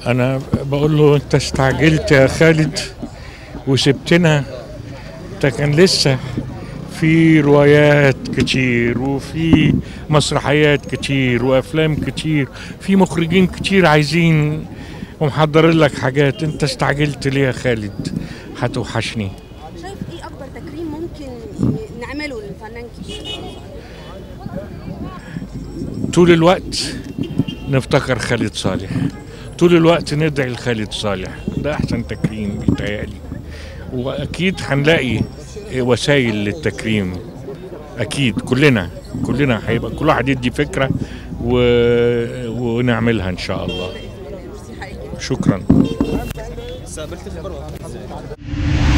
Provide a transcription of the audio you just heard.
انا بقول له انت استعجلت يا خالد وسبتنا ده كان لسه في روايات كتير وفي مسرحيات كتير وافلام كتير في مخرجين كتير عايزين ومحضرين لك حاجات انت استعجلت ليه يا خالد هتوحشني شايف ايه اكبر تكريم ممكن نعمله للفنان كبير طول الوقت نفتكر خالد صالح طول الوقت ندعي لخالد صالح ده احسن تكريم بيتهيألي واكيد هنلاقي وسائل للتكريم اكيد كلنا كلنا هيبقى كل واحد يدي فكره و... ونعملها ان شاء الله شكرا استقبلت خبر